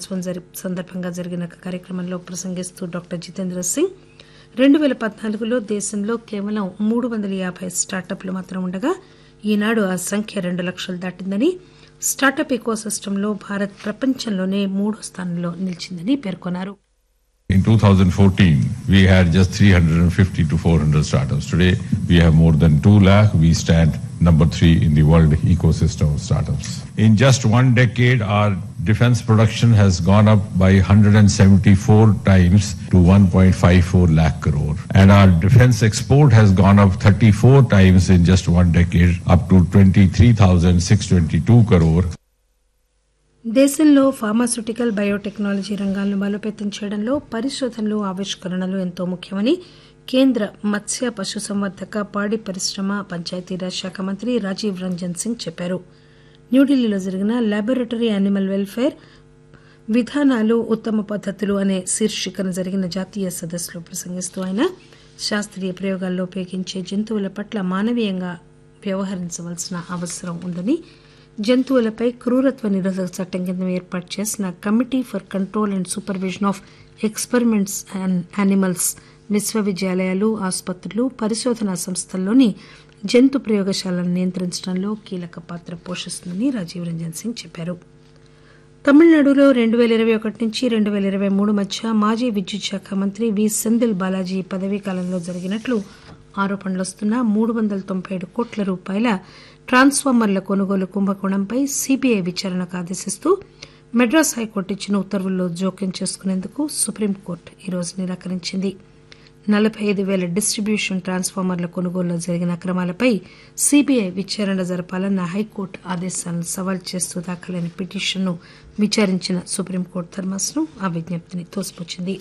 దినోత్సవం జరి సందర్భంగా జరిగిన ఒక కార్యక్రమంలో ప్రసంగిస్తూ డాక్టర్ జితేంద్ర సింగ్ రెండు పేల పద్నాలుగులో దేశంలో కేవలం మూడు వందల యాభై స్టార్టప్లు మాత్రం ఉండగా ఈనాడు ఆ సంఖ్య రెండు లక్షలు దాటిందని స్టార్టప్ ఎకోసిస్టంలో భారత్ ప్రపంచంలోనే మూడో స్థానంలో నిలిచిందని పేర్కొన్నారు In 2014, we had just 350 to 400 startups. Today, we have more than 2 lakh. We stand number three in the world ecosystem of startups. In just one decade, our defense production has gone up by 174 times to 1.54 lakh crore. And our defense export has gone up 34 times in just one decade, up to 23,622 crore. దేశంలో pharmaceutical biotechnology రంగాలను బలోపేతం చేయడంలో పరిశోధనలు ఆవిష్కరణలు ఎంతో ముఖ్యమని కేంద్ర మత్స్య పశుసంవర్ధక పాడి పరిశ్రమ పంచాయతీరాజ్ శాఖ మంత్రి రాజీవ్ రంజన్ సింగ్ చెప్పారు న్యూఢిల్లీలో జరిగిన లాబొరేటరీ యానిమల్ వెల్ఫేర్ విధానాలు ఉత్తమ పద్దతులు అనే శీర్షికన జరిగిన జాతీయ సదస్సులో ప్రసంగిస్తూ ఆయన శాస్త్రీయ ప్రయోగాల్లో ఉపయోగించే జంతువుల పట్ల మానవీయంగా వ్యవహరించవలసిన అవసరం ఉందని జంతువులపై క్రూరత్వ నిరోధక చట్టం కింద ఏర్పాటు చేసిన committee for control and supervision of experiments and animals విశ్వవిద్యాలయాలు ఆసుపత్రులు పరిశోధనా సంస్థల్లోని జంతు ప్రయోగశాలను నియంత్రించడంలో కీలక పాత్ర పోషిస్తుందని రాజీవ్ రంజన్ సింగ్ చెప్పారు తమిళనాడులో రెండు పేల ఇరవై ఒకటి నుంచి రెండు పేల ఇరవై మూడు మధ్య మాజీ విద్యుత్ శాఖ మంత్రి వి సెందిల్ బాలాజీ పదవీ కాలంలో జరిగినట్లు ఆరోపణలు వస్తున్న మూడు వందల తొంభై ఏడు కోట్ల రూపాయల ట్రాన్స్ఫార్మర్ల కొనుగోలు కుంభకోణంపై సీబీఐ విచారణకు ఆదేశిస్తూ మెడ్రాస్ హైకోర్టు ఇచ్చిన ఉత్తర్వుల్లో జోక్యం చేసుకునేందుకు సుప్రీంకోర్టు ఈరోజు నిరాకరించింది నలబై ఐదు పేల డిస్టిబ్యూషన్ ట్రాన్స్ఫార్మర్ల కొనుగోలులో జరిగిన అక్రమాలపై సీబీఐ విచారణ జరపాలన్న హైకోర్టు ఆదేశాలను సవాల్ చేస్తూ దాఖలైన పిటిషన్ను విచారించిన సుప్రీంకోర్టు ధర్మాసనం ఆ విజ్ఞప్తిని తోసిపుచ్చింది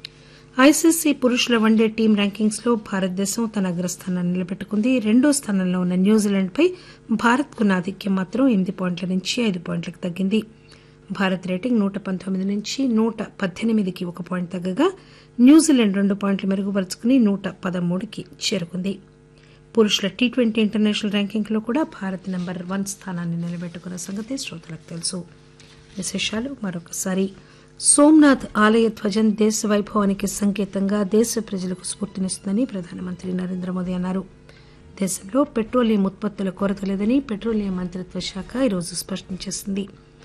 ఐసీసీ పురుషుల వన్డే టీం ర్యాంకింగ్స్ లో భారతదేశం తన అగ్రస్థానాన్ని నిలబెట్టుకుంది రెండో స్థానంలో ఉన్న న్యూజిలాండ్ పై భారత్ కున్న ఆధిక్యం మాత్రం ఎనిమిది పాయింట్ల నుంచి ఐదు పాయింట్లకు తగ్గింది భారత్ రేటింగ్ నూట పంతొమ్మిది నుంచి నూట పద్దెనిమిదికి ఒక పాయింట్ తగ్గగా న్యూజిలాండ్ రెండు పాయింట్లు మెరుగుపరుచుకుని నూట పదమూడుకి చేరుకుంది పురుషుల టీ ట్వంటీ ఇంటర్నేషనల్ ర్యాంకింగ్ లో కూడా భారత్ నెంబర్ వన్ స్థానాన్ని నిలబెట్టుకున్న సంగతి శ్రోతలకు తెలుసు విశేషాలు మరొకసారి సోమ్నాథ్ ఆలయ ధ్వజం దేశ వైభవానికి సంకేతంగా దేశ ప్రజలకు స్ఫూర్తినిస్తుందని ప్రధానమంత్రి నరేంద్ర మోదీ అన్నారు దేశంలో పెట్రోలియం ఉత్పత్తుల కొరత లేదని పెట్రోలియం మంత్రిత్వ శాఖ ఈరోజు స్పష్టం చేసింది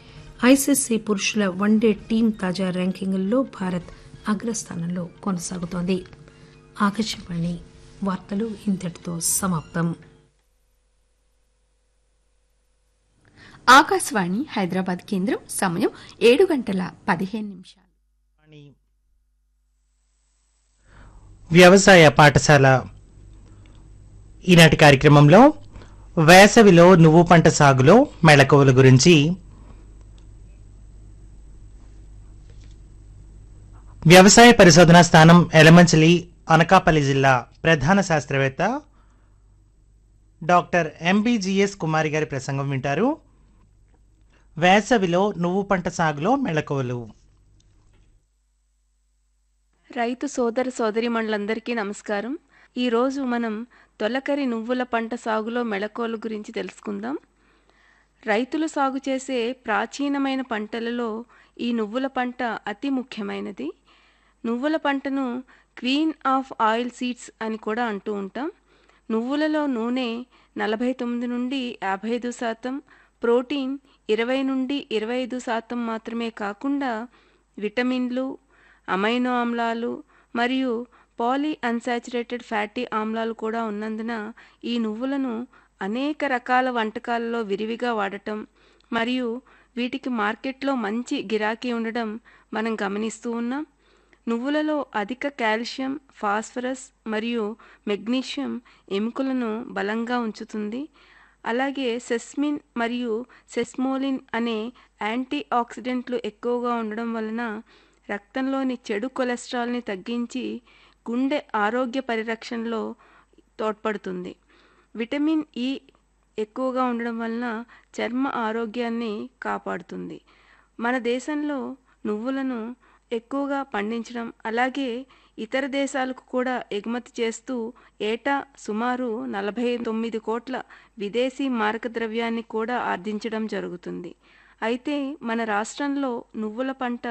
ఐసీసీ పురుషుల వన్డే టీం తాజా ర్యాంకింగుల్లో భారత్ అగ్రస్థానంలో కొనసాగుతోంది ఆకాశవాణి వార్తలు ఇంతటితో సమాప్తం ఆకాశవాణి హైదరాబాద్ కేంద్రం సమయం ఏడు గంటల పదిహేను నిమిషాలు వ్యవసాయ పాఠశాల ఈనాటి కార్యక్రమంలో వేసవిలో నువ్వు పంట సాగులో మెళకువల గురించి వ్యవసాయ పరిశోధనా స్థానం ఎలమంచలి అనకాపల్లి జిల్లా ప్రధాన శాస్త్రవేత్త డాక్టర్ ఎంబీజీఎస్ కుమారి గారి ప్రసంగం వింటారు వేసవిలో నువ్వు పంట సాగులో మెళకువలు రైతు సోదర సోదరిమణులందరికీ నమస్కారం ఈరోజు మనం తొలకరి నువ్వుల పంట సాగులో మెళకువల గురించి తెలుసుకుందాం రైతులు సాగు చేసే ప్రాచీనమైన పంటలలో ఈ నువ్వుల పంట అతి ముఖ్యమైనది నువ్వుల పంటను క్వీన్ ఆఫ్ ఆయిల్ సీడ్స్ అని కూడా అంటూ ఉంటాం నువ్వులలో నూనె నలభై తొమ్మిది నుండి యాభై ఐదు శాతం ప్రోటీన్ ఇరవై నుండి ఇరవై ఐదు శాతం మాత్రమే కాకుండా విటమిన్లు అమైనో ఆమ్లాలు మరియు పాలీ అన్సాచురేటెడ్ ఫ్యాటీ ఆమ్లాలు కూడా ఉన్నందున ఈ నువ్వులను అనేక రకాల వంటకాలలో విరివిగా వాడటం మరియు వీటికి మార్కెట్లో మంచి గిరాకీ ఉండడం మనం గమనిస్తూ ఉన్నాం నువ్వులలో అధిక కాల్షియం ఫాస్ఫరస్ మరియు మెగ్నీషియం ఎముకలను బలంగా ఉంచుతుంది అలాగే సెస్మిన్ మరియు సెస్మోలిన్ అనే యాంటీ ఆక్సిడెంట్లు ఎక్కువగా ఉండడం వలన రక్తంలోని చెడు కొలెస్ట్రాల్ని తగ్గించి గుండె ఆరోగ్య పరిరక్షణలో తోడ్పడుతుంది విటమిన్ ఇ ఎక్కువగా ఉండడం వలన చర్మ ఆరోగ్యాన్ని కాపాడుతుంది మన దేశంలో నువ్వులను ఎక్కువగా పండించడం అలాగే ఇతర దేశాలకు కూడా ఎగుమతి చేస్తూ ఏటా సుమారు నలభై తొమ్మిది కోట్ల విదేశీ మారక ద్రవ్యాన్ని కూడా ఆర్జించడం జరుగుతుంది అయితే మన రాష్ట్రంలో నువ్వుల పంట